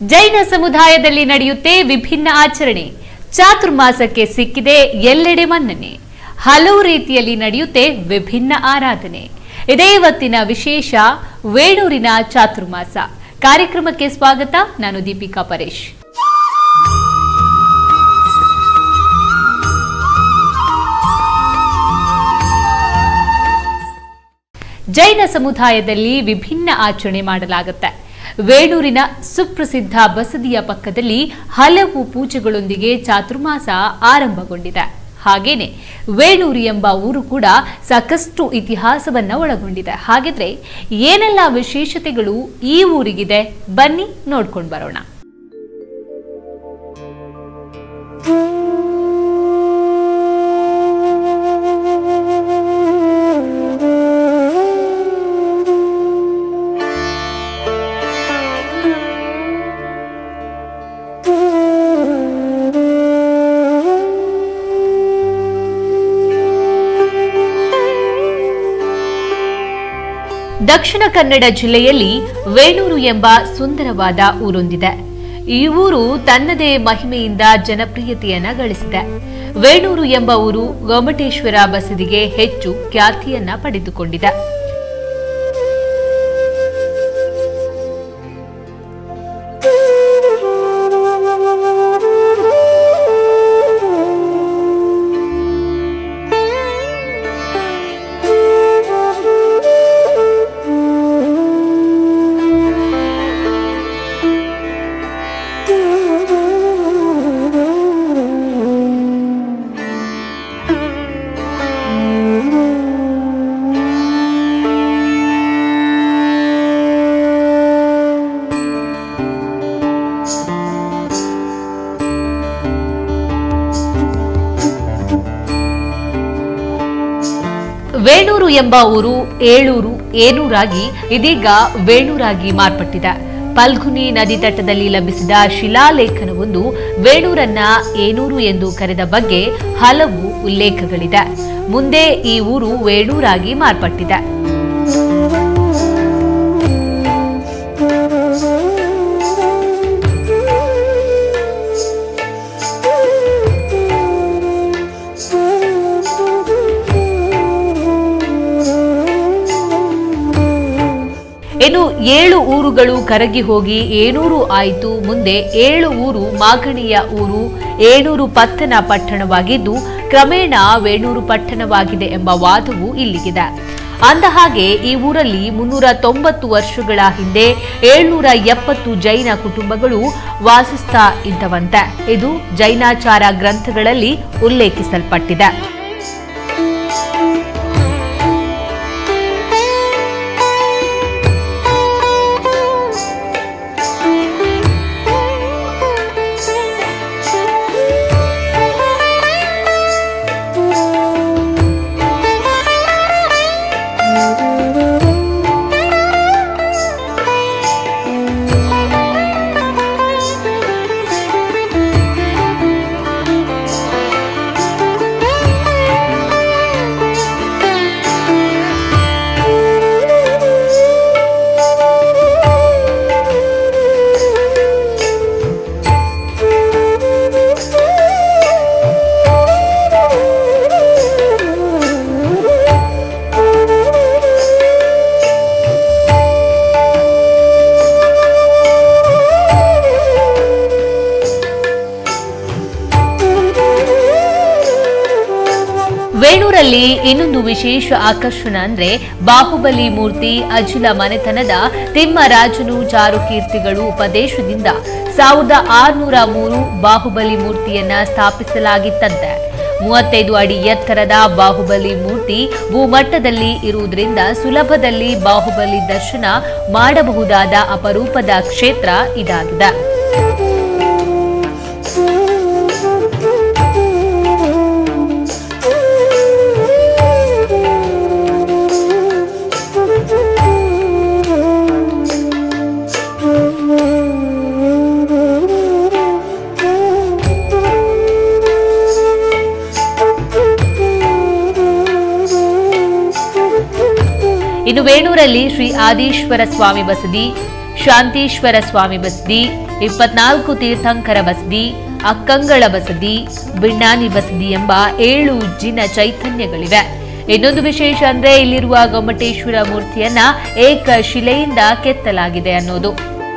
ಜೈನ ಸಮುದಾಯದಲ್ಲಿ ನಡೆಯುತ್ತೆ ವಿಭಿನ್ನ ಆಚರಣೆ ಚಾತುರ್ಮಾಸಕ್ಕೆ ಸಿಕ್ಕಿದೆ ಎಲ್ಲೆಡೆ ಮನ್ನಣೆ ಹಲವು ರೀತಿಯಲ್ಲಿ ನಡೆಯುತ್ತೆ ವಿಭಿನ್ನ ಆರಾಧನೆ ಇದೇ ಇವತ್ತಿನ ವಿಶೇಷ ವೇಣೂರಿನ ಚಾತುರ್ಮಾಸ ಕಾರ್ಯಕ್ರಮಕ್ಕೆ ಸ್ವಾಗತ ನಾನು ದೀಪಿಕಾ ಪರೇಶ್ ಜೈನ ಸಮುದಾಯದಲ್ಲಿ ವಿಭಿನ್ನ ಆಚರಣೆ ಮಾಡಲಾಗುತ್ತೆ ವೇಣೂರಿನ ಸುಪ್ರಸಿದ್ಧ ಬಸದಿಯ ಪಕ್ಕದಲ್ಲಿ ಹಲವು ಪೂಜೆಗಳೊಂದಿಗೆ ಚಾತುರ್ಮಾಸ ಆರಂಭಗೊಂಡಿದೆ ಹಾಗೇನೆ ವೇಣೂರು ಎಂಬ ಊರು ಕೂಡ ಸಾಕಷ್ಟು ಇತಿಹಾಸವನ್ನ ಒಳಗೊಂಡಿದೆ ಹಾಗಿದ್ರೆ ಏನೆಲ್ಲ ವಿಶೇಷತೆಗಳು ಈ ಊರಿಗಿದೆ ಬನ್ನಿ ನೋಡ್ಕೊಂಡು ಬರೋಣ ದಕ್ಷಿಣ ಕನ್ನಡ ಜಿಲ್ಲೆಯಲ್ಲಿ ವೇಣೂರು ಎಂಬ ಸುಂದರವಾದ ಊರೊಂದಿದೆ ಈ ಊರು ತನ್ನದೇ ಮಹಿಮೆಯಿಂದ ಜನಪ್ರಿಯತೆಯನ್ನ ಗಳಿಸಿದೆ ವೇಣೂರು ಎಂಬ ಊರು ಗೊಮಟೇಶ್ವರ ಬಸದಿಗೆ ಹೆಚ್ಚು ಖ್ಯಾತಿಯನ್ನ ಪಡೆದುಕೊಂಡಿದೆ ವೇಣೂರು ಎಂಬ ಊರು ಏಳೂರು ಏನೂರಾಗಿ ಇದೀಗ ವೇಣೂರಾಗಿ ಮಾರ್ಪಟ್ಟಿದೆ ಪಲ್ಗುನಿ ನದಿ ತಟದಲ್ಲಿ ಲಭಿಸಿದ ಶಿಲಾಲೇಖನವೊಂದು ವೇಣೂರನ್ನ ಏನೂರು ಎಂದು ಕರೆದ ಬಗ್ಗೆ ಹಲವು ಉಲ್ಲೇಖಗಳಿದೆ ಮುಂದೆ ಈ ಊರು ವೇಣೂರಾಗಿ ಮಾರ್ಪಟ್ಟಿದೆ ಇನ್ನು ಏಳು ಊರುಗಳು ಕರಗಿ ಹೋಗಿ ಏನೂರು ಆಯಿತು ಮುಂದೆ ಏಳು ಊರು ಮಾಗಣಿಯ ಊರು ಏನೂರು ಪತ್ತನ ಪಟ್ಟಣವಾಗಿದ್ದು ಕ್ರಮೇಣ ವೇಣೂರು ಪಟ್ಟಣವಾಗಿದೆ ಎಂಬ ವಾದವು ಇಲ್ಲಿಗಿದೆ ಅಂದಹಾಗೆ ಈ ಊರಲ್ಲಿ ಮುನ್ನೂರ ತೊಂಬತ್ತು ವರ್ಷಗಳ ಹಿಂದೆ ಏಳ್ನೂರ ಎಪ್ಪತ್ತು ಜೈನ ಕುಟುಂಬಗಳು ವಾಸಿಸ್ತಾ ಇದ್ದವಂತೆ ಇದು ಜೈನಾಚಾರ ಗ್ರಂಥಗಳಲ್ಲಿ ಉಲ್ಲೇಖಿಸಲ್ಪಟ್ಟಿದೆ ವೇಣೂರಲ್ಲಿ ಇನ್ನೊಂದು ವಿಶೇಷ ಆಕರ್ಷಣ ಅಂದ್ರೆ ಬಾಹುಬಲಿ ಮೂರ್ತಿ ಅಜಿಲ ಮನೆತನದ ತಿಮ್ಮರಾಜನು ಚಾರುಕೀರ್ತಿಗಳು ಉಪದೇಶದಿಂದ ಸಾವಿರದ ಆರುನೂರ ಮೂರು ಬಾಹುಬಲಿ ಮೂರ್ತಿಯನ್ನ ಸ್ಥಾಪಿಸಲಾಗಿತ್ತಂತೆ ಮೂವತ್ತೈದು ಅಡಿ ಎತ್ತರದ ಬಾಹುಬಲಿ ಮೂರ್ತಿ ಭೂಮಟ್ಟದಲ್ಲಿ ಇರುವುದರಿಂದ ಸುಲಭದಲ್ಲಿ ಬಾಹುಬಲಿ ದರ್ಶನ ಮಾಡಬಹುದಾದ ಅಪರೂಪದ ಕ್ಷೇತ್ರ ಇದಾಗಿದೆ ಇನ್ನು ವೇಣೂರಲ್ಲಿ ಶ್ರೀ ಆದೀಶ್ವರ ಸ್ವಾಮಿ ಬಸದಿ ಶಾಂತೀಶ್ವರ ಸ್ವಾಮಿ ಬಸದಿ ಇಪ್ಪತ್ನಾಲ್ಕು ತೀರ್ಥಂಕರ ಬಸದಿ ಅಕ್ಕಂಗಳ ಬಸದಿ ಬಿಣ್ಣಾನಿ ಬಸದಿ ಎಂಬ ಏಳು ಜಿನ ಚೈತನ್ಯಗಳಿವೆ ಇನ್ನೊಂದು ವಿಶೇಷ ಅಂದ್ರೆ ಇಲ್ಲಿರುವ ಗೊಮ್ಮಟೇಶ್ವರ ಮೂರ್ತಿಯನ್ನ ಏಕ ಶಿಲೆಯಿಂದ ಕೆತ್ತಲಾಗಿದೆ ಅನ್ನೋದು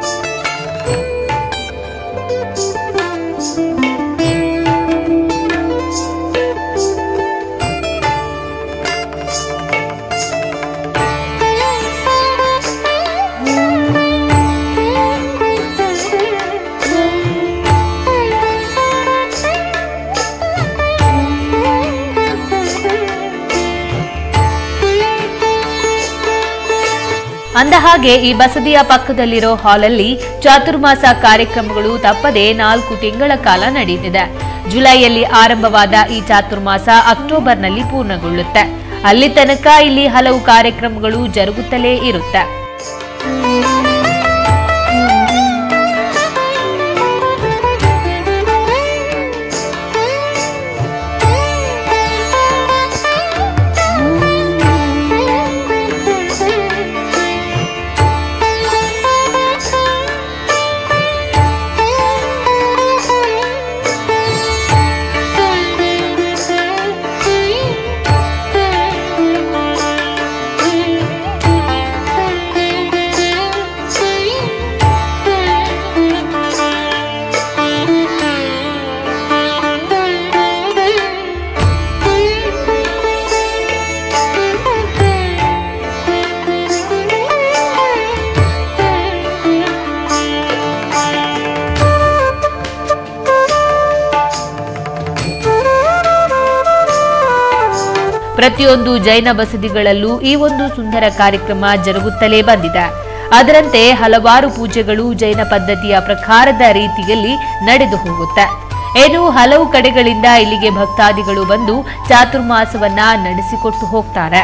ಅಂದ ಹಾಗೆ ಈ ಬಸದಿಯ ಪಕ್ಕದಲ್ಲಿರೋ ಹಾಲಲ್ಲಿ ಚಾತುರ್ಮಾಸ ಕಾರ್ಯಕ್ರಮಗಳು ತಪ್ಪದೆ ನಾಲ್ಕು ತಿಂಗಳ ಕಾಲ ನಡೆಯುತ್ತಿದೆ ಜುಲೈಯಲ್ಲಿ ಆರಂಭವಾದ ಈ ಚಾತುರ್ಮಾಸ ಅಕ್ಟೋಬರ್ನಲ್ಲಿ ಪೂರ್ಣಗೊಳ್ಳುತ್ತೆ ಅಲ್ಲಿ ತನಕ ಇಲ್ಲಿ ಹಲವು ಕಾರ್ಯಕ್ರಮಗಳು ಜರುಗುತ್ತಲೇ ಇರುತ್ತೆ ಪ್ರತಿಯೊಂದು ಜೈನ ಬಸದಿಗಳಲ್ಲೂ ಈ ಒಂದು ಸುಂದರ ಕಾರ್ಯಕ್ರಮ ಜರುಗುತ್ತಲೇ ಬಂದಿದೆ ಅದರಂತೆ ಹಲವಾರು ಪೂಜೆಗಳು ಜೈನ ಪದ್ಧತಿಯ ಪ್ರಕಾರದ ರೀತಿಯಲ್ಲಿ ನಡೆದು ಹೋಗುತ್ತೆ ಏನು ಹಲವು ಕಡೆಗಳಿಂದ ಇಲ್ಲಿಗೆ ಭಕ್ತಾದಿಗಳು ಬಂದು ಚಾತುರ್ಮಾಸವನ್ನ ನಡೆಸಿಕೊಟ್ಟು ಹೋಗ್ತಾರೆ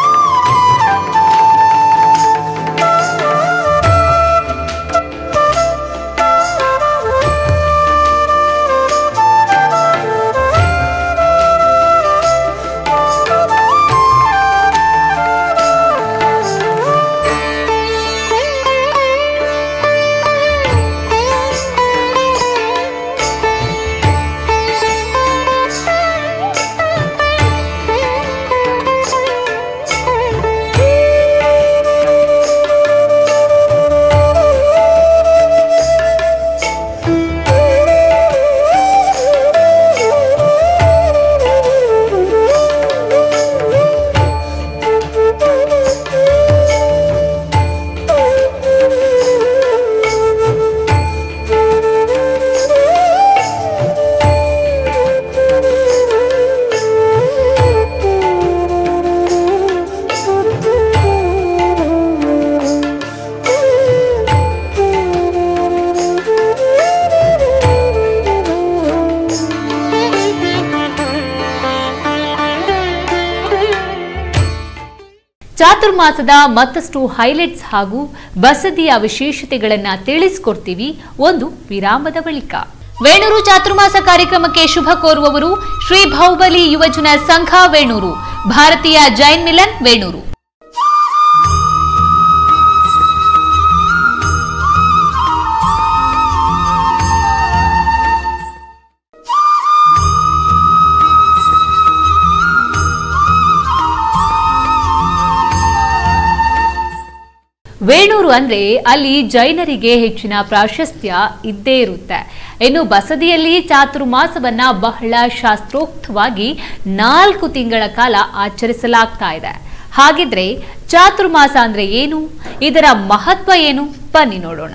ಚಾತುರ್ಮಾಸದ ಮತ್ತಷ್ಟು ಹೈಲೈಟ್ಸ್ ಹಾಗೂ ಬಸದಿಯ ವಿಶೇಷತೆಗಳನ್ನ ತಿಳಿಸ್ಕೊಡ್ತೀವಿ ಒಂದು ವಿರಾಮದ ಬಳಿಕ ವೇಣೂರು ಚಾತುರ್ಮಾಸ ಕಾರ್ಯಕ್ರಮಕ್ಕೆ ಶುಭ ಕೋರುವವರು ಶ್ರೀ ಬಾಹುಬಲಿ ಯುವಜನ ಸಂಘ ವೇಣೂರು ಭಾರತೀಯ ಜೈನ್ ಮಿಲನ್ ವೇಣೂರು ವೇಣೂರು ಅಂದ್ರೆ ಅಲ್ಲಿ ಜೈನರಿಗೆ ಹೆಚ್ಚಿನ ಪ್ರಾಶಸ್ತ್ಯ ಇದ್ದೇ ಇರುತ್ತೆ ಇನ್ನು ಬಸದಿಯಲ್ಲಿ ಚಾತುರ್ಮಾಸವನ್ನ ಬಹಳ ಶಾಸ್ತ್ರೋಕ್ತವಾಗಿ ನಾಲ್ಕು ತಿಂಗಳ ಕಾಲ ಆಚರಿಸಲಾಗ್ತಾ ಇದೆ ಹಾಗಿದ್ರೆ ಚಾತುರ್ಮಾಸ ಅಂದ್ರೆ ಏನು ಇದರ ಮಹತ್ವ ಏನು ಬನ್ನಿ ನೋಡೋಣ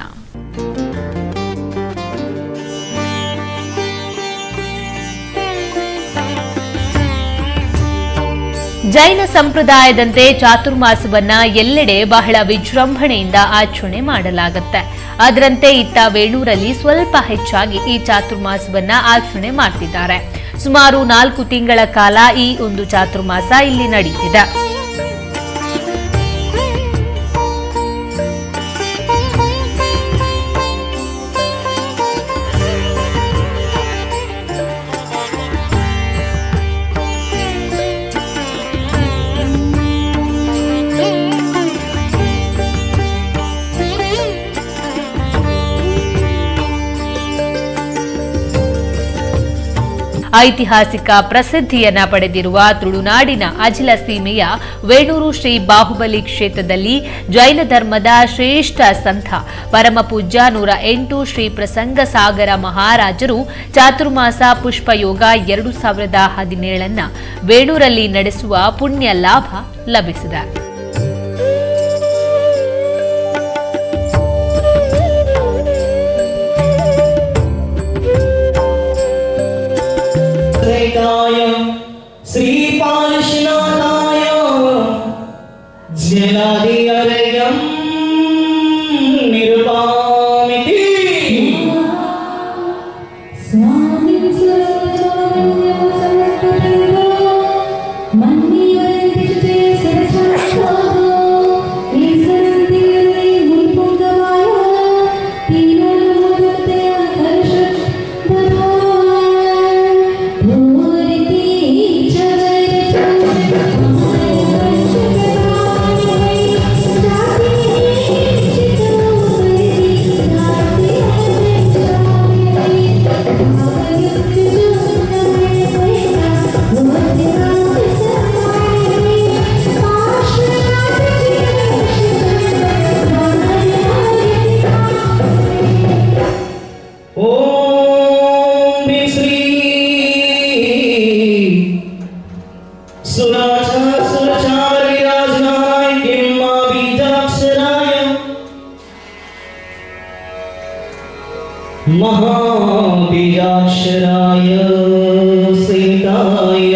ಜೈನ ಸಂಪ್ರದಾಯದಂತೆ ಚಾತುರ್ಮಾಸವನ್ನ ಎಲ್ಲೆಡೆ ಬಹಳ ವಿಜೃಂಭಣೆಯಿಂದ ಆಚರಣೆ ಮಾಡಲಾಗುತ್ತೆ ಅದರಂತೆ ಇತ್ತ ವೇಣೂರಲ್ಲಿ ಸ್ವಲ್ಪ ಹೆಚ್ಚಾಗಿ ಈ ಚಾತುರ್ಮಾಸವನ್ನ ಆಚರಣೆ ಮಾಡ್ತಿದ್ದಾರೆ ಸುಮಾರು ನಾಲ್ಕು ತಿಂಗಳ ಕಾಲ ಈ ಒಂದು ಚಾತುರ್ಮಾಸ ಇಲ್ಲಿ ನಡೀತಿದೆ ಐತಿಹಾಸಿಕ ಪ್ರಸಿದ್ಧಿಯನ್ನ ಪಡೆದಿರುವ ತುಳುನಾಡಿನ ಅಜಿಲ ಸೀಮೆಯ ವೇಣೂರು ಶ್ರೀ ಬಾಹುಬಲಿ ಕ್ಷೇತ್ರದಲ್ಲಿ ಜೈನ ಧರ್ಮದ ಶ್ರೇಷ್ಠ ಸಂತ ಪರಮ ಪೂಜ್ಯ ನೂರ ಎಂಟು ಶ್ರೀ ಪ್ರಸಂಗ ಸಾಗರ ಮಹಾರಾಜರು ಚಾತುರ್ಮಾಸ ಪುಷ್ಪಯೋಗ ಎರಡು ಸಾವಿರದ ಹದಿನೇಳನ್ನ ವೇಣೂರಲ್ಲಿ ನಡೆಸುವ ಪುಣ್ಯ ಲಾಭ ಲಭಿಸಿದೆ श्रेष्ठाय श्रीपालशिनाथाय जलादिअरयं निर्वामिति स्वामी मन्दिरन्ति सरस्वतो ईश्वरन्ति मुनिपुङ्गवाय तीनोमुदते हर्ष भूरिति च ॐ ह्रीं श्री सुराचा सुरचार विराजनाय किम्मा बीजाक्षराय महाबीजाक्षराय सीताय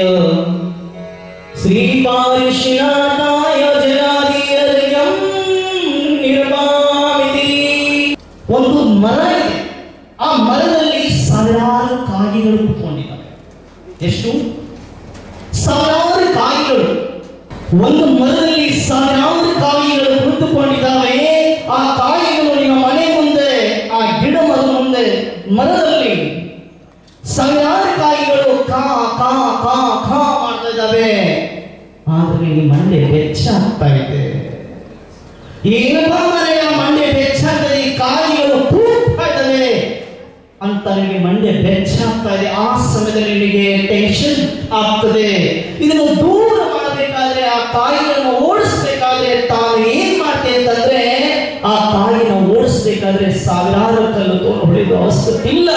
श्रीपारिष्णाताय जलादियर्यं ನಿರ್ಮಾಮಿತಿ ಒಂದು ಮರ ಇದೆ ಆ ಮರದಲ್ಲಿ ಸಾವಿರಾರು ಕಾಯಿಗಳು ಕುತ್ಕೊಂಡಿದ್ದಾವೆ ಎಷ್ಟು ಸಾವಿರಾರು ಕಾಯಿಗಳು ಒಂದು ಮರದಲ್ಲಿ ಸಾವಿರಾರು ಕಾಯಿಗಳು ಕುಳಿತುಕೊಂಡಿದ್ದಾವೆ ಆ ಕಾಯಿಗಳು ನಿಮ್ಮ ಮನೆ ಮುಂದೆ ಆ ಗಿಡ ಮರದ ಮುಂದೆ ಮರದಲ್ಲಿ ಸಾವಿರಾರು ಕಾಯಿಗಳು ಕಾ ಕಾ ಕಾ ಕಾ ಮಾಡ್ತಾ ಇದ್ದಾವೆ ಆದ್ರೆ ನಿಮ್ಮ ಮಂಡೆ ಬೆಚ್ಚ ಆಗ್ತಾ ಇದೆ ಏನಪ್ಪ ಮನೆಯ ಮಂಡೆ ಬೆಚ್ಚಾಗ್ತದೆ ಈ ಕಾಯಿಗಳು ಕೂಗ್ತಾ ಇದ್ದಾವೆ ಅಂತ ನಿಮಗೆ ಮಂಡೆ ಬೆಚ್ಚಾಗ್ತಾ ಇದೆ ಆ ಸಮಯದಲ್ಲಿ ನಿಮಗೆ ಟೆನ್ಷನ್ ಆಗ್ತದೆ ಇದನ್ನು ದೂರ ಮಾಡಬೇಕಾದ್ರೆ ಆ ಕಾಯಿಗಳನ್ನು ಓಡಿಸ್ಬೇಕಾದ್ರೆ ತಾನು ಏನ್ ಮಾಡ್ತೆ ಅಂತಂದ್ರೆ ಆ ಕಾಯಿನ ಓಡಿಸ್ಬೇಕಾದ್ರೆ ಸಾವಿರಾರು ಕಲ್ಲು ತೋರು ಹೊಡೆಯುವ ಅವಶ್ಯಕತೆ ಇಲ್ಲ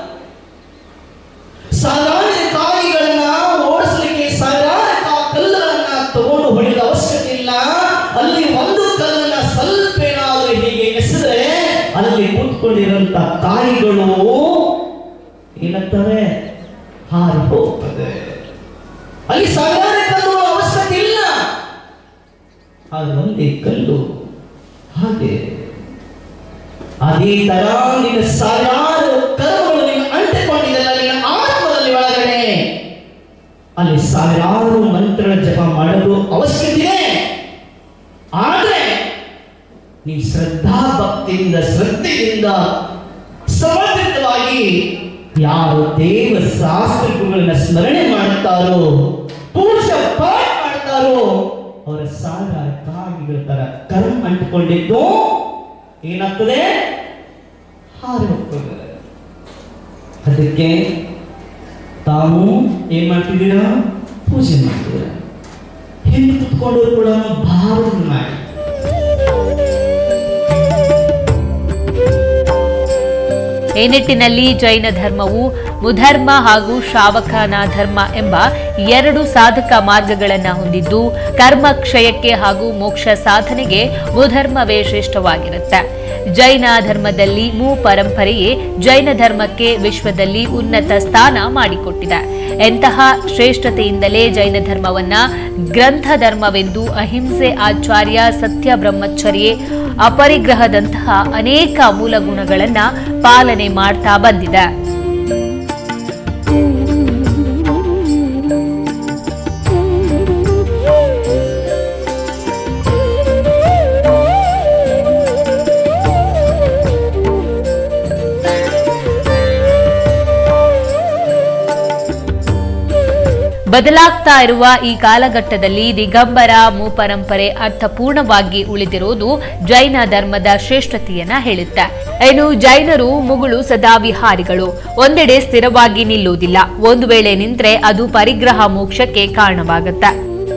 ಸಾಧಾರಣ ಕಾಯಿಗಳನ್ನ ಓಡಿಸ್ಲಿಕ್ಕೆ ಸಾವಿರಾರು ಕಾ- ಕಲ್ಲುಗಳನ್ನ ತಗೊಂಡು ಹೊಡೆದ ಅವಶ್ಯಕತೆ ಇಲ್ಲ ಅಲ್ಲಿ ಒಂದು ಕಲ್ಲನ್ನ ಸ್ವಲ್ಪ ಏನಾದ್ರೂ ಹೀಗೆ ಎಸೆದ್ರೆ ಅಲ್ಲಿ ಕೂತ್ಕೊಂಡಿರುವಂತ ಕಾಯಿಗಳು ಏನಾಗ್ತವೆ ಹಾರಿ ಹೋಗ್ತದೆ ಅಲ್ಲಿ ಸಾವಿರಾರು ಕಲ್ಲು ಅವಶ್ಯಕತೆ ಇಲ್ಲ ಆದ್ರೆ ಒಂದೇ ಕಲ್ಲು ಹಾಗೆ ಅದೇ ತರ ನಿನ್ನ ಸಾವಿರಾರು ಕರ್ಮಗಳು ನಿನ್ನ ಅಂಟಿಕೊಂಡಿದ್ದಲ್ಲ ನಿನ್ನ ಆತ್ಮದಲ್ಲಿ ಒಳಗಡೆ ಅಲ್ಲಿ ಸಾವಿರಾರು ಮಂತ್ರಗಳ ಜಪ ಮಾಡಲು ಅವಶ್ಯಕತೆ ಇದೆ ಆದ್ರೆ ನೀವು ಶ್ರದ್ಧಾ ಭಕ್ತಿಯಿಂದ ಶ್ರದ್ಧೆಯಿಂದ ಸಮರ್ಪಿತವಾಗಿ ಯಾರು ದೇವ ಶಾಸ್ತ್ರಗಳನ್ನ ಸ್ಮರಣೆ ಮಾಡುತ್ತಾರೋ ಪೂಜಾ ಪಾಠ ಮಾಡ್ತಾರೋ ಅವರ ಸಾವಿರಾರು ಕಾಗಿಗಳ ತರ ಕರ್ಮ ಅಂಟಿಕೊಂಡಿದ್ದು ಏನಾಗ್ತದೆ ಹಾರಿ ಹೋಗ್ತದೆ ಅದಕ್ಕೆ ತಾವು ಏನ್ ಮಾಡ್ತಿದ್ದೀರಾ ಪೂಜೆ ಮಾಡ್ತೀರಾ ಹಿಂದೆ ಕುತ್ಕೊಂಡು ಕೂಡ ಭಾವನೆ ಮಾಡಿ ಈ ನಿಟ್ಟಿನಲ್ಲಿ ಜೈನ ಧರ್ಮವು ಮುಧರ್ಮ ಹಾಗೂ ಶ್ರಾವಕನ ಧರ್ಮ ಎಂಬ ಎರಡು ಸಾಧಕ ಮಾರ್ಗಗಳನ್ನು ಹೊಂದಿದ್ದು ಕರ್ಮ ಕ್ಷಯಕ್ಕೆ ಹಾಗೂ ಮೋಕ್ಷ ಸಾಧನೆಗೆ ಮುಧರ್ಮವೇ ಶ್ರೇಷ್ಠವಾಗಿರುತ್ತೆ ಜೈನ ಧರ್ಮದಲ್ಲಿ ಮೂ ಪರಂಪರೆಯೇ ಜೈನ ಧರ್ಮಕ್ಕೆ ವಿಶ್ವದಲ್ಲಿ ಉನ್ನತ ಸ್ಥಾನ ಮಾಡಿಕೊಟ್ಟಿದೆ ಎಂತಹ ಶ್ರೇಷ್ಠತೆಯಿಂದಲೇ ಜೈನ ಧರ್ಮವನ್ನ ಗ್ರಂಥ ಧರ್ಮವೆಂದು ಅಹಿಂಸೆ ಆಚಾರ್ಯ ಸತ್ಯ ಬ್ರಹ್ಮಚರ್ಯೆ ಅಪರಿಗ್ರಹದಂತಹ ಅನೇಕ ಮೂಲ ಗುಣಗಳನ್ನ ಪಾಲನೆ ಮಾಡ್ತಾ ಬಂದಿದೆ ಬದಲಾಗ್ತಾ ಇರುವ ಈ ಕಾಲಘಟ್ಟದಲ್ಲಿ ದಿಗಂಬರ ಮೂಪರಂಪರೆ ಅರ್ಥಪೂರ್ಣವಾಗಿ ಉಳಿದಿರುವುದು ಜೈನ ಧರ್ಮದ ಶ್ರೇಷ್ಠತೆಯನ್ನ ಹೇಳುತ್ತೆ ಇನ್ನು ಜೈನರು ಮುಗುಳು ಸದಾ ವಿಹಾರಿಗಳು ಒಂದೆಡೆ ಸ್ಥಿರವಾಗಿ ನಿಲ್ಲುವುದಿಲ್ಲ ಒಂದು ವೇಳೆ ನಿಂತ್ರೆ ಅದು ಪರಿಗ್ರಹ ಮೋಕ್ಷಕ್ಕೆ ಕಾರಣವಾಗುತ್ತೆ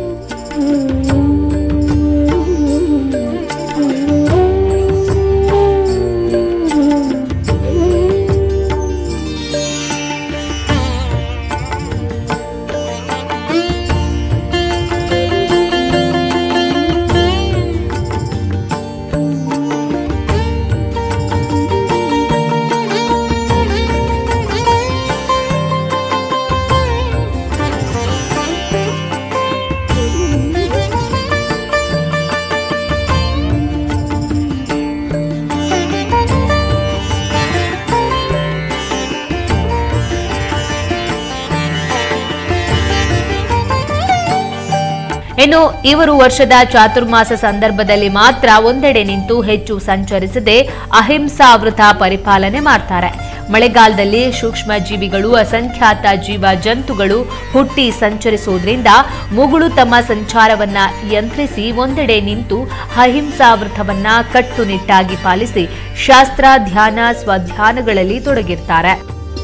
ಇನ್ನು ಇವರು ವರ್ಷದ ಚಾತುರ್ಮಾಸ ಸಂದರ್ಭದಲ್ಲಿ ಮಾತ್ರ ಒಂದೆಡೆ ನಿಂತು ಹೆಚ್ಚು ಸಂಚರಿಸದೆ ಅಹಿಂಸಾವೃತ ಪರಿಪಾಲನೆ ಮಾಡ್ತಾರೆ ಮಳೆಗಾಲದಲ್ಲಿ ಸೂಕ್ಷ್ಮ ಜೀವಿಗಳು ಅಸಂಖ್ಯಾತ ಜೀವ ಜಂತುಗಳು ಹುಟ್ಟಿ ಸಂಚರಿಸುವುದರಿಂದ ಮುಗುಳು ತಮ್ಮ ಸಂಚಾರವನ್ನ ಯಂತ್ರಿಸಿ ಒಂದೆಡೆ ನಿಂತು ಅಹಿಂಸಾವೃತವನ್ನ ಕಟ್ಟುನಿಟ್ಟಾಗಿ ಪಾಲಿಸಿ ಶಾಸ್ತ್ರ ಧ್ಯಾನ ಸ್ವಧ್ಯಾನಗಳಲ್ಲಿ ತೊಡಗಿರ್ತಾರೆ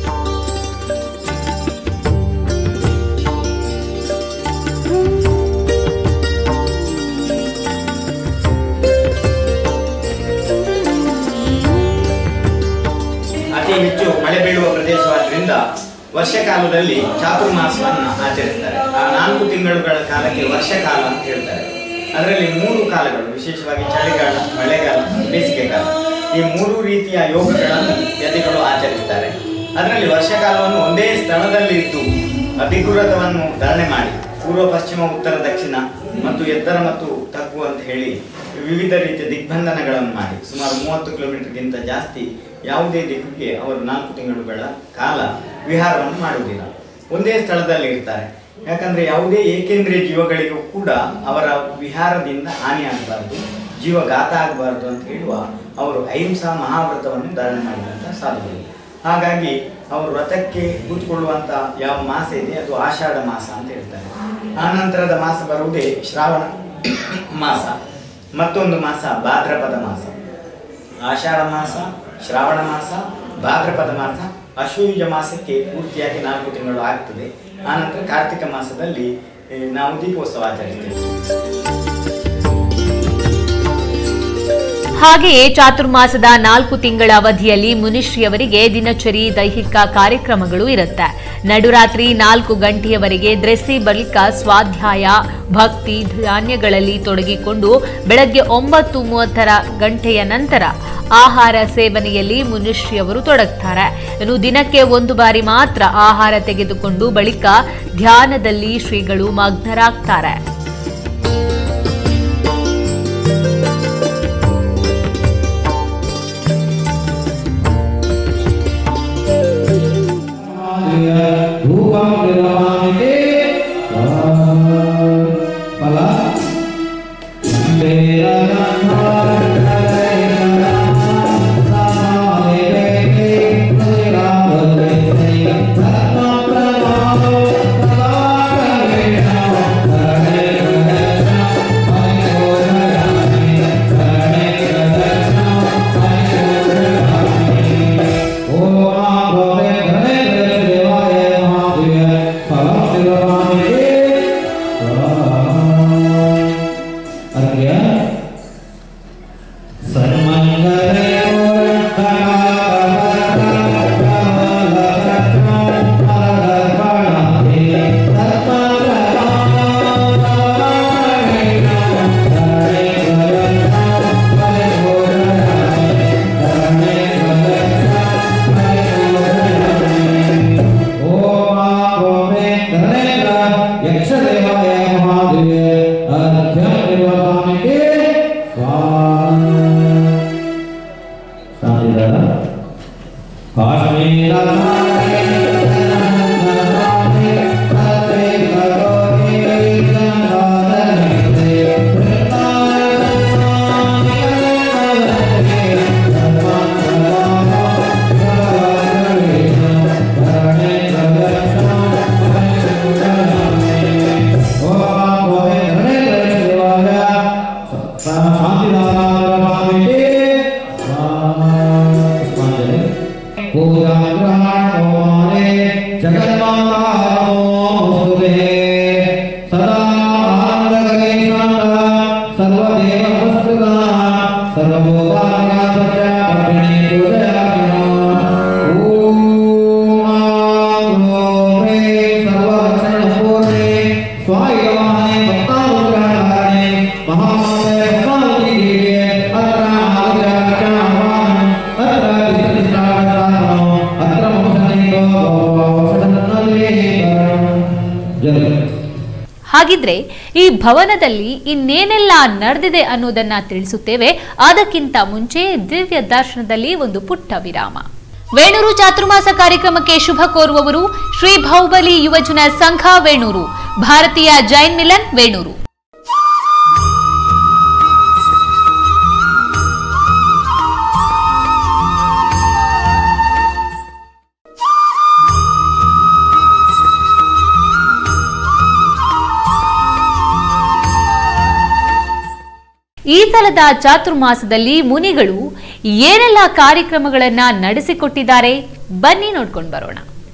ಅತಿ ಹೆಚ್ಚು ಮಳೆ ಬೀಳುವ ಪ್ರದೇಶವಾದ್ರಿಂದ ವರ್ಷಕಾಲದಲ್ಲಿ ಚಾತುರ್ಮಾಸವನ್ನು ಆಚರಿಸ್ತಾರೆ ಆ ನಾಲ್ಕು ತಿಂಗಳುಗಳ ಕಾಲಕ್ಕೆ ವರ್ಷಕಾಲ ಅಂತ ಹೇಳ್ತಾರೆ ಅದರಲ್ಲಿ ಮೂರು ಕಾಲಗಳು ವಿಶೇಷವಾಗಿ ಚಳಿಗಾಲ ಮಳೆಗಾಲ ಬೇಸಿಗೆಗಾಲ ಈ ಮೂರು ರೀತಿಯ ಯೋಗಗಳನ್ನು ಯತಿಗಳು ಆಚರಿಸ್ತಾರೆ ಅದರಲ್ಲಿ ವರ್ಷಕಾಲವನ್ನು ಒಂದೇ ಸ್ಥಳದಲ್ಲಿ ಇದ್ದು ಅಧಿಕೃತವನ್ನು ಧಾರಣೆ ಮಾಡಿ ಪೂರ್ವ ಪಶ್ಚಿಮ ಉತ್ತರ ದಕ್ಷಿಣ ಮತ್ತು ಎತ್ತರ ಮತ್ತು ತಗ್ಗು ಅಂತ ಹೇಳಿ ವಿವಿಧ ರೀತಿಯ ದಿಗ್ಬಂಧನಗಳನ್ನು ಮಾಡಿ ಸುಮಾರು ಮೂವತ್ತು ಕಿಲೋಮೀಟರ್ಗಿಂತ ಜಾಸ್ತಿ ಯಾವುದೇ ದಿಕ್ಕಿಗೆ ಅವರು ನಾಲ್ಕು ತಿಂಗಳುಗಳ ಕಾಲ ವಿಹಾರವನ್ನು ಮಾಡುವುದಿಲ್ಲ ಒಂದೇ ಸ್ಥಳದಲ್ಲಿ ಇರ್ತಾರೆ ಯಾಕಂದ್ರೆ ಯಾವುದೇ ಏಕೇಂದ್ರೀಯ ಜೀವಗಳಿಗೂ ಕೂಡ ಅವರ ವಿಹಾರದಿಂದ ಹಾನಿಯಾಗಬಾರ್ದು ಜೀವಘಾತ ಆಗಬಾರ್ದು ಅಂತ ಹೇಳುವ ಅವರು ಅಹಿಂಸಾ ಮಹಾವ್ರತವನ್ನು ಧಾರಣೆ ಮಾಡಿದಂಥ ಸಾಧುಗಳು ಹಾಗಾಗಿ ಅವರು ವ್ರತಕ್ಕೆ ಕೂತ್ಕೊಳ್ಳುವಂಥ ಯಾವ ಮಾಸ ಇದೆ ಅದು ಆಷಾಢ ಮಾಸ ಅಂತ ಹೇಳ್ತಾರೆ ಆ ನಂತರದ ಮಾಸ ಬರುವುದೇ ಶ್ರಾವಣ ಮಾಸ ಮತ್ತೊಂದು ಮಾಸ ಭಾದ್ರಪದ ಮಾಸ ಆಷಾಢ ಮಾಸ ಶ್ರಾವಣ ಮಾಸ ಭಾದ್ರಪದ ಮಾಸ ಅಶ್ವಯುಜ ಮಾಸಕ್ಕೆ ಪೂರ್ತಿಯಾಗಿ ನಾಲ್ಕು ತಿಂಗಳು ಆಗ್ತದೆ ಆನಂತರ ಕಾರ್ತಿಕ ಮಾಸದಲ್ಲಿ ಏ, ನಾವು ದೀಪೋತ್ಸವ ಆಚರಿಸ್ತೇವೆ ಹಾಗೆಯೇ ಚಾತುರ್ಮಾಸದ ನಾಲ್ಕು ತಿಂಗಳ ಅವಧಿಯಲ್ಲಿ ಮುನಿಶ್ರೀಯವರಿಗೆ ದಿನಚರಿ ದೈಹಿಕ ಕಾರ್ಯಕ್ರಮಗಳು ಇರುತ್ತೆ ನಡುರಾತ್ರಿ ನಾಲ್ಕು ಗಂಟೆಯವರೆಗೆ ದ್ರೆಸ್ಸಿ ಬಳಿಕ ಸ್ವಾಧ್ಯಾಯ ಭಕ್ತಿ ಧಾನ್ಯಗಳಲ್ಲಿ ತೊಡಗಿಕೊಂಡು ಬೆಳಗ್ಗೆ ಒಂಬತ್ತು ಮೂವತ್ತರ ಗಂಟೆಯ ನಂತರ ಆಹಾರ ಸೇವನೆಯಲ್ಲಿ ಮುನಿಶ್ರೀಯವರು ತೊಡಗ್ತಾರೆ ಇನ್ನು ದಿನಕ್ಕೆ ಒಂದು ಬಾರಿ ಮಾತ್ರ ಆಹಾರ ತೆಗೆದುಕೊಂಡು ಬಳಿಕ ಧ್ಯಾನದಲ್ಲಿ ಶ್ರೀಗಳು ಮಗ್ನರಾಗ್ತಾರೆ धूपं निर्वहामि ते फल वन्दे ಯಕ್ಷದೇವಾಯ ಮಹಾದೇವ ಅರ್ಘ್ಯಂ ನಿರ್ವಹಾಮಿ ಸದಾ ಆನಂದಕರೇ ಶಾಂತ ಸರ್ವದೇವ ನಮಸ್ಕೃತ ಸರ್ವಭೂತಾನಾಥ ಕರ್ಮಿಣಿ ಪೂಜಯಾಮ್ಯೋ ಓಂ ನಮೋ ಸರ್ವಲಕ್ಷಣ ಪೂರ್ಣೆ ಸ್ವಾಯುಗವಾಹನೆ ಭಕ್ತಾನುಗ್ರಹಕಾರಣೆ ಮಹಾಮಾತೆ ಭಕ್ತಾವತಿ ದೇವಿಯೇ ಅತ್ರ ಆಲೋಚನಾಚಾರವಾನ್ ಅತ್ರ ವಿಸರ್ಜಿತಾವಸ್ಥಾನೋ ಅತ್ರ ಮಮ ಸನ್ನಿಹಿತೋ ಔಷಧನಲ್ಲೇ ಜಯ ಹಾಗಿದ್ರೆ ಈ ಭವನದಲ್ಲಿ ಇನ್ನೇನೆಲ್ಲ ನಡೆದಿದೆ ಅನ್ನೋದನ್ನ ತಿಳಿಸುತ್ತೇವೆ ಅದಕ್ಕಿಂತ ಮುಂಚೆ ದಿವ್ಯ ದರ್ಶನದಲ್ಲಿ ಒಂದು ಪುಟ್ಟ ವಿರಾಮ ವೇಣೂರು ಚಾತುರ್ಮಾಸ ಕಾರ್ಯಕ್ರಮಕ್ಕೆ ಶುಭ ಕೋರುವವರು ಶ್ರೀ ಬಾಹುಬಲಿ ಯುವಜನ ಸಂಘ ವೇಣೂರು ಭಾರತೀಯ ಜೈನ್ ಮಿಲನ್ ವೇಣೂರು ಈ ಸಲದ ಚಾತುರ್ಮಾಸದಲ್ಲಿ ಮುನಿಗಳು ಏನೆಲ್ಲ ಕಾರ್ಯಕ್ರಮಗಳನ್ನ ನಡೆಸಿಕೊಟ್ಟಿದ್ದಾರೆ ಬನ್ನಿ ನೋಡ್ಕೊಂಡು ಬರೋಣ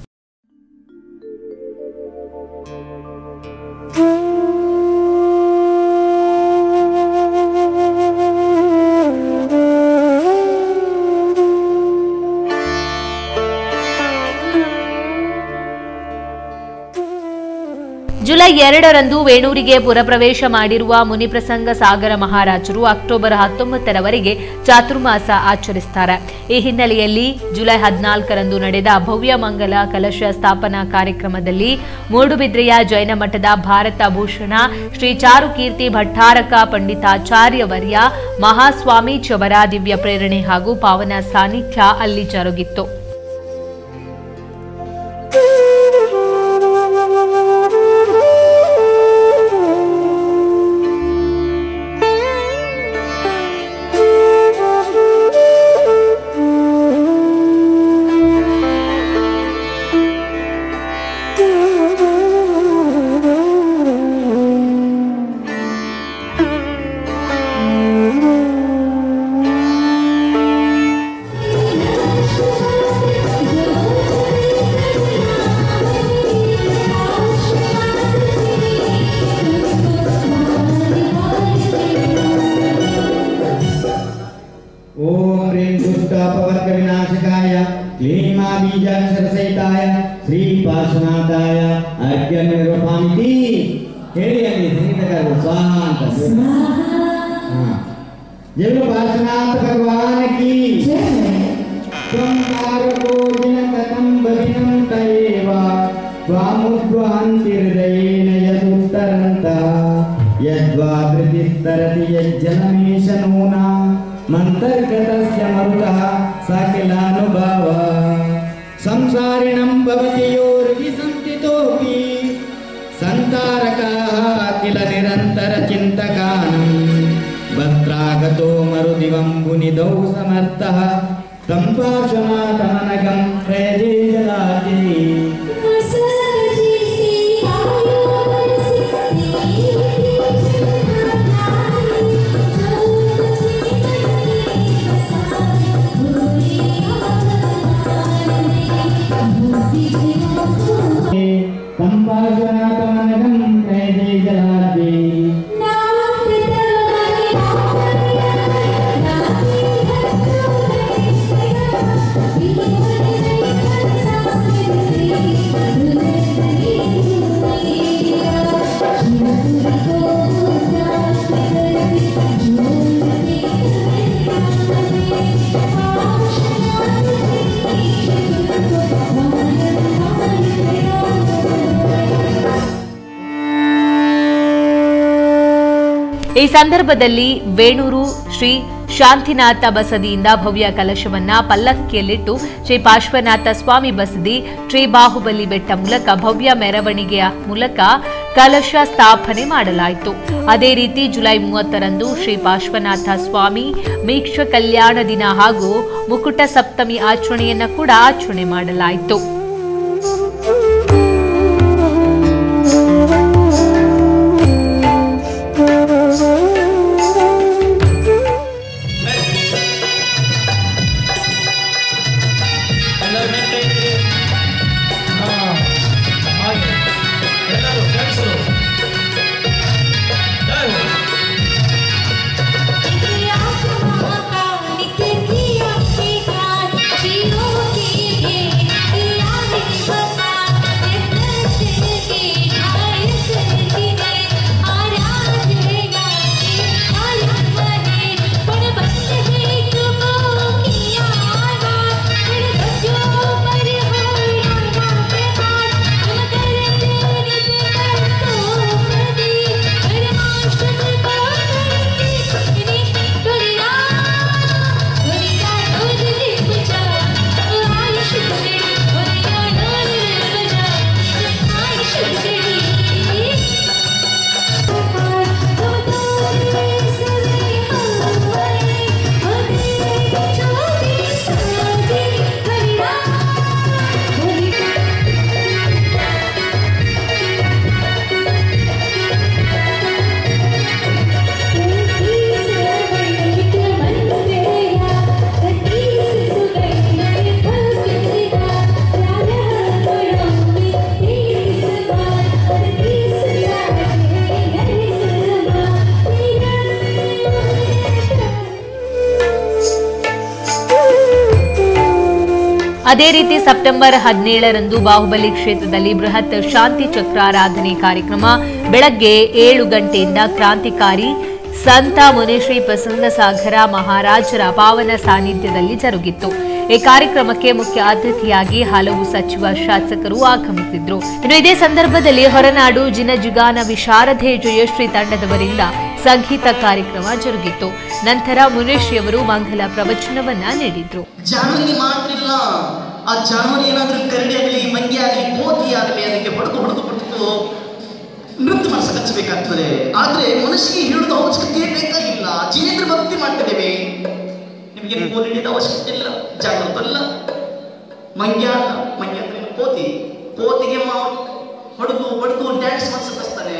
ಜುಲೈ ಎರಡರಂದು ವೇಣೂರಿಗೆ ಪುರಪ್ರವೇಶ ಮಾಡಿರುವ ಮುನಿಪ್ರಸಂಗ ಸಾಗರ ಮಹಾರಾಜರು ಅಕ್ಟೋಬರ್ ಹತ್ತೊಂಬತ್ತರವರೆಗೆ ಚಾತುರ್ಮಾಸ ಆಚರಿಸುತ್ತಾರೆ ಈ ಹಿನ್ನೆಲೆಯಲ್ಲಿ ಜುಲೈ ಹದಿನಾಲ್ಕರಂದು ನಡೆದ ಭವ್ಯ ಮಂಗಲ ಕಲಶ ಸ್ಥಾಪನಾ ಕಾರ್ಯಕ್ರಮದಲ್ಲಿ ಮೂಡುಬಿದ್ರೆಯ ಜೈನ ಮಠದ ಭಾರತ ಭೂಷಣ ಶ್ರೀ ಚಾರುಕೀರ್ತಿ ಭಟ್ಟಾರಕ ಪಂಡಿತಾಚಾರ್ಯ ವರ್ಯ ಮಹಾಸ್ವಾಮೀಜಿಯವರ ದಿವ್ಯ ಪ್ರೇರಣೆ ಹಾಗೂ ಪಾವನ ಸಾನ್ನಿಧ್ಯ ಅಲ್ಲಿ ಜರುಗಿತ್ತು ಓಂ ಹ್ರೀಂ ದುಷ್ಟಪವರ್ಗ ವಿನಾಶಕಾಯ ಕ್ಲೀಮಾ ಬೀಜಾಕ್ಷರಸಹಿತಾಯ ಶ್ರೀ ಪಾರ್ಶ್ವನಾಥಾಯ ಅರ್ಘ್ಯ ನಿರೂಪಾಮಿತಿ ಹೇಳಿ ಅಲ್ಲಿ ಸಂಗೀತಗಾರರು ಸ್ವಾಹ ಅಂತ ಹಾ. ಜೈಲು ಪಾರ್ಶ್ವನಾಥ ಭಗವಾನ ಕಿ ತ್ವಂಕಾರಕೋ ದಿನಕಥಂ ಬಲಿನಂ ತಯೇವ ತ್ವಾಮುದ್ವಹಂತಿ ಹೃದಯೇನ ಯದುತ್ತರಂತಃ ಯದ್ವಾ ಧೃತಿಸ್ತರತಿ ಯಜ್ಜನಮೇಶ ನೂನಾ ಮಂತರ್ಗತಸ್ಯ ಮರುತಃ ಸಕಿಲಾನುಭಾವ ಸಂಸಾರಿಣಂ ಭವತಿ ಯೋರ್ವಿ ಸಂತಿತೋಪಿ ಸಂತಾರಕಾः किल निरन्तरचिन्तकानं वस्त्रागतो मरुदिवं मुनिदौ समर्थः तं पार्श्वनाथमनघं प्रयजे जलाति तं पार्श्वनाथमनघं प्रयजे जलाति ಈ ಸಂದರ್ಭದಲ್ಲಿ ವೇಣೂರು ಶ್ರೀ ಶಾಂತಿನಾಥ ಬಸದಿಯಿಂದ ಭವ್ಯ ಕಲಶವನ್ನ ಪಲ್ಲಕ್ಕಿಯಲ್ಲಿಟ್ಟು ಶ್ರೀ ಪಾರ್ಶ್ವನಾಥ ಸ್ವಾಮಿ ಬಸದಿ ಶ್ರೀ ಬಾಹುಬಲಿ ಬೆಟ್ಟ ಮೂಲಕ ಭವ್ಯ ಮೆರವಣಿಗೆಯ ಮೂಲಕ ಕಲಶ ಸ್ಥಾಪನೆ ಮಾಡಲಾಯಿತು ಅದೇ ರೀತಿ ಜುಲೈ ಮೂವತ್ತರಂದು ಶ್ರೀ ಪಾರ್ಶ್ವನಾಥ ಸ್ವಾಮಿ ಮೀಕ್ಷ ಕಲ್ಯಾಣ ದಿನ ಹಾಗೂ ಮುಕುಟ ಸಪ್ತಮಿ ಆಚರಣೆಯನ್ನ ಕೂಡ ಆಚರಣೆ ಮಾಡಲಾಯಿತು ಎಲ್ಲರೂ ಮೆಟ್ಟ ಇಟ್ರಿ. ಹಾ, ಹಾಗೆ ಎಲ್ಲರೂ ಗಂಡಸರು ಅದೇ ರೀತಿ ಸೆಪ್ಟೆಂಬರ್ ಹದಿನೇಳರಂದು ಬಾಹುಬಲಿ ಕ್ಷೇತ್ರದಲ್ಲಿ ಬೃಹತ್ ಶಾಂತಿ ಚಕ್ರಾರಾಧನೆ ಕಾರ್ಯಕ್ರಮ ಬೆಳಗ್ಗೆ ಏಳು ಗಂಟೆಯಿಂದ ಕ್ರಾಂತಿಕಾರಿ ಸಂತ ಮುನಿಶ್ರೀ ಪ್ರಸಂಗಸಾಗರ ಮಹಾರಾಜರ ಪಾವನ ಸಾನ್ನಿಧ್ಯದಲ್ಲಿ ಜರುಗಿತ್ತು ಈ ಕಾರ್ಯಕ್ರಮಕ್ಕೆ ಮುಖ್ಯ ಅತಿಥಿಯಾಗಿ ಹಲವು ಸಚಿವ ಶಾಸಕರು ಆಗಮಿಸಿದ್ರು ಇನ್ನು ಇದೇ ಸಂದರ್ಭದಲ್ಲಿ ಹೊರನಾಡು ಜಿನಜಿಗಾನ ವಿಶಾರದೆ ಜಯಶ್ರೀ ತಂಡದವರಿಂದ ಸಂಗೀತ ಕಾರ್ಯಕ್ರಮ ಜರುಗಿತ್ತು ನಂತರ ಮುನಿಶ್ರೀಯವರು ಮಂಗಲ ಪ್ರವಚನವನ್ನ ನೀಡಿದ್ರು ಜಾನುವಾರಿಗೆ ಮಾತ್ರ ಇಲ್ಲ ಆ ಜಾನುವಾರು ಏನಾದ್ರೂ ಕರಡಿ ಆಗಲಿ ಮಂಗಿ ಆಗಲಿ ಕೋತಿ ಆಗಲಿ ಅದಕ್ಕೆ ಬಡ್ದು ಬಡ್ದು ಬಡ್ದು ನೃತ್ಯ ಮನಸ್ಸು ಹಚ್ಚಬೇಕಾಗ್ತದೆ ಆದ್ರೆ ಮನಸ್ಸಿಗೆ ಹೇಳುವುದು ಅವಶ್ಯಕತೆ ಬೇಕಾಗಿಲ್ಲ ಜಿನೇಂದ್ರ ಭಕ್ತಿ ಮಾಡ್ತಿದ್ದೇವೆ ನಿಮಗೆ ಕೋಲಿ ಹಿಡಿದ ಅವಶ್ಯಕತೆ ಇಲ್ಲ ಜಾಗೃತ ಅಲ್ಲ ಮಂಗ್ಯ ಅಲ್ಲ ಮಂಗ್ಯ ಅಂದ್ರೆ ಏನು? ಕೋತಿ ಕೋತಿಗೆ ಮಾವು ಹೊಡೆದು ಬಡ್ದು ಡ್ಯಾನ್ಸ್ ಮನಸ್ಸು ಕಳಿಸ್ತಾನೆ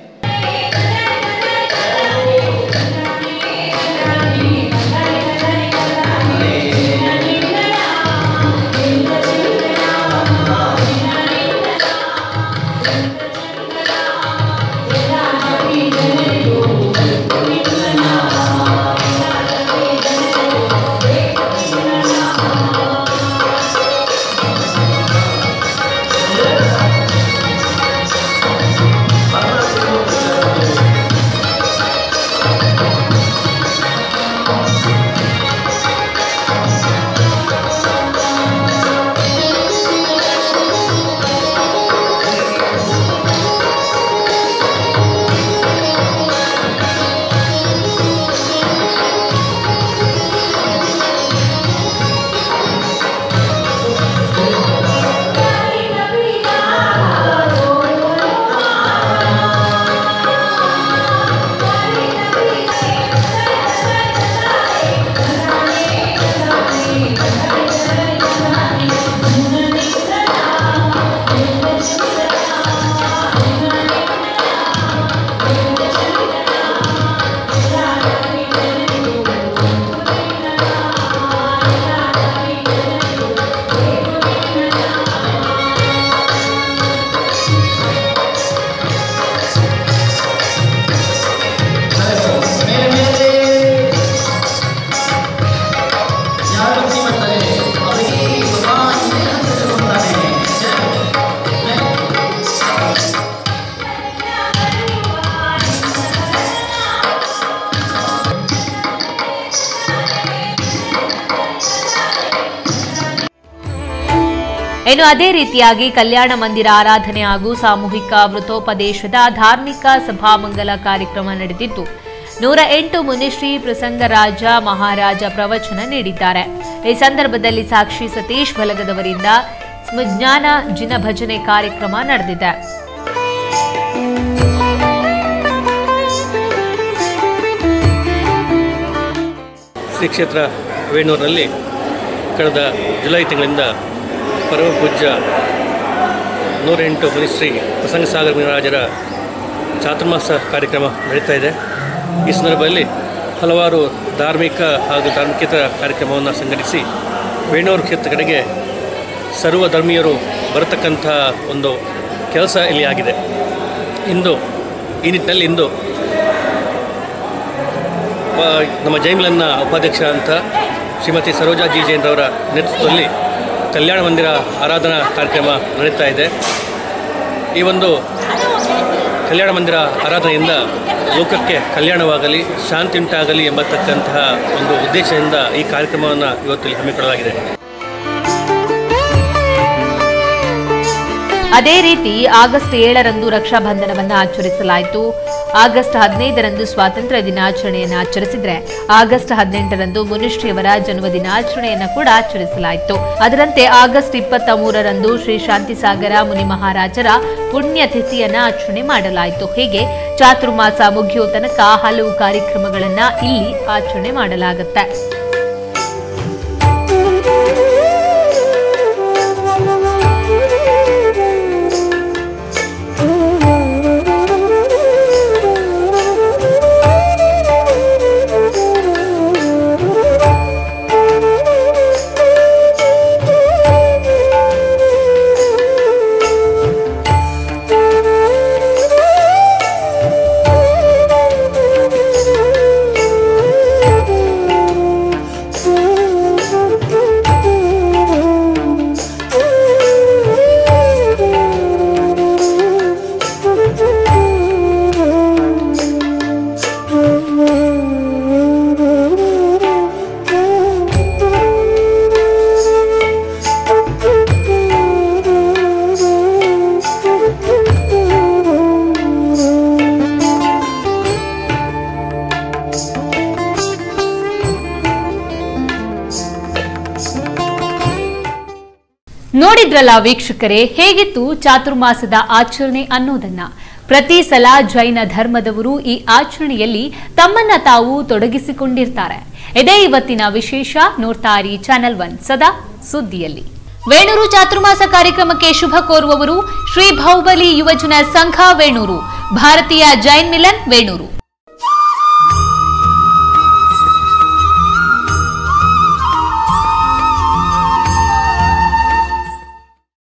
ಮೇಲೆ ಮೇಲೆ ಯಾರು ಭಕ್ತಿ ಮಾಡ್ತಾರೆ ಅವರಿಗೆ ಭಗವಾನ್ ನೇರದಲ್ಲಿ ಹೋಗ್ತಾನೆ. ಇನ್ನು ಅದೇ ರೀತಿಯಾಗಿ ಕಲ್ಯಾಣ ಮಂದಿರ ಆರಾಧನೆ ಹಾಗೂ ಸಾಮೂಹಿಕ ವೃತೋಪದೇಶದ ಧಾರ್ಮಿಕ ಸಭಾಮಂಗಲ ಕಾರ್ಯಕ್ರಮ ನಡೆದಿದ್ದು ನೂರ ಎಂಟು ಮುನಿಶ್ರೀ ಪ್ರಸಂಗರಾಜ ಮಹಾರಾಜ ಪ್ರವಚನ ನೀಡಿದ್ದಾರೆ ಈ ಸಂದರ್ಭದಲ್ಲಿ ಸಾಕ್ಷಿ ಸತೀಶ್ ಬಲಗದವರಿಂದ ಸ್ಮಜ್ಞಾನ ಜಿನ ಭಜನೆ ಕಾರ್ಯಕ್ರಮ ನಡೆದಿದೆ ಶ್ರೀ ಕ್ಷೇತ್ರ ವೇಣೂರಿನಲ್ಲಿ ಕಳೆದ ಜುಲೈ ತಿಂಗಳಿಂದ ಪರಮ ಪೂಜ್ಯ ನೂರೆಂಟು ಮುನಿಶ್ರೀ ಪ್ರಸಂಗಸಾಗರ ಮುನಿರಾಜರ ಚಾತುರ್ಮಾಸ ಕಾರ್ಯಕ್ರಮ ನಡೀತಾ ಇದೆ ಈ ಸಂದರ್ಭದಲ್ಲಿ ಹಲವಾರು ಧಾರ್ಮಿಕ ಹಾಗೂ ಧಾರ್ಮಿಕೇತರ ಕಾರ್ಯಕ್ರಮವನ್ನು ಸಂಘಟಿಸಿ ವೇಣೂರು ಕ್ಷೇತ್ರ ಕಡೆಗೆ ಸರ್ವ ಧರ್ಮೀಯರು ಬರತಕ್ಕಂಥ ಒಂದು ಕೆಲಸ ಇಲ್ಲಿ ಆಗಿದೆ ಇಂದು ಈ ನಿಟ್ಟಿನಲ್ಲಿ ಇಂದು ಆ, ನಮ್ಮ ಜೈಮಿಲನ್ನ ಉಪಾಧ್ಯಕ್ಷ ಅಂತ ಶ್ರೀಮತಿ ಸರೋಜಾ ಜಿ ಜೈನ್ ರವರ ನೇತೃತ್ವದಲ್ಲಿ ಕಲ್ಯಾಣ ಮಂದಿರ ಆರಾಧನಾ ಕಾರ್ಯಕ್ರಮ ನಡೀತಾ ಇದೆ ಈ ಒಂದು ಕಲ್ಯಾಣ ಮಂದಿರ ಆರಾಧನೆಯಿಂದ ಲೋಕಕ್ಕೆ ಕಲ್ಯಾಣವಾಗಲಿ ಶಾಂತಿ ಉಂಟಾಗಲಿ ಎಂಬತಕ್ಕಂತಹ ಒಂದು ಉದ್ದೇಶದಿಂದ ಈ ಕಾರ್ಯಕ್ರಮವನ್ನು ಇವತ್ತು ಇಲ್ಲಿ ಹಮ್ಮಿಕೊಳ್ಳಲಾಗಿದೆ ಅದೇ ರೀತಿ ಆಗಸ್ಟ್ ಏಳರಂದು ರಕ್ಷಾಬಂಧನವನ್ನು ಆಚರಿಸಲಾಯಿತು ಆಗಸ್ಟ್ ಹದಿನೈದರಂದು ಸ್ವಾತಂತ್ರ್ಯ ದಿನಾಚರಣೆಯನ್ನು ಆಚರಿಸಿದ್ರೆ ಆಗಸ್ಟ್ ಹದಿನೆಂಟರಂದು ಮುನಿಶ್ರೀಯವರ ಜನ್ಮ ದಿನಾಚರಣೆಯನ್ನು ಕೂಡ ಆಚರಿಸಲಾಯಿತು ಅದರಂತೆ ಆಗಸ್ಟ್ ಇಪ್ಪತ್ತ ಮೂರರಂದು ಶ್ರೀ ಶಾಂತಿಸಾಗರ ಮುನಿ ಮಹಾರಾಜರ ಪುಣ್ಯತಿಥಿಯನ್ನ ಆಚರಣೆ ಮಾಡಲಾಯಿತು ಹೀಗೆ ಚಾತುರ್ಮಾಸ ಮುಗಿಯೋ ತನಕ ಹಲವು ಕಾರ್ಯಕ್ರಮಗಳನ್ನ ಇಲ್ಲಿ ಆಚರಣೆ ಮಾಡಲಾಗುತ್ತೆ ನೋಡಿದ್ರಲ್ಲ ವೀಕ್ಷಕರೇ ಹೇಗಿತ್ತು ಚಾತುರ್ಮಾಸದ ಆಚರಣೆ ಅನ್ನೋದನ್ನ ಪ್ರತಿ ಸಲ ಜೈನ ಧರ್ಮದವರು ಈ ಆಚರಣೆಯಲ್ಲಿ ತಮ್ಮನ್ನ ತಾವು ತೊಡಗಿಸಿಕೊಂಡಿರ್ತಾರೆ ಇದೇ ಇವತ್ತಿನ ವಿಶೇಷ ನೋಡ್ತಾರಿ ಚಾನೆಲ್ ಒನ್ ಸದಾ ಸುದ್ದಿಯಲ್ಲಿ ವೇಣೂರು ಚಾತುರ್ಮಾಸ ಕಾರ್ಯಕ್ರಮಕ್ಕೆ ಶುಭ ಕೋರುವವರು ಶ್ರೀ ಬಾಹುಬಲಿ ಯುವಜನ ಸಂಘ ವೇಣೂರು ಭಾರತೀಯ ಜೈನ್ ಮಿಲನ್ ವೇಣೂರು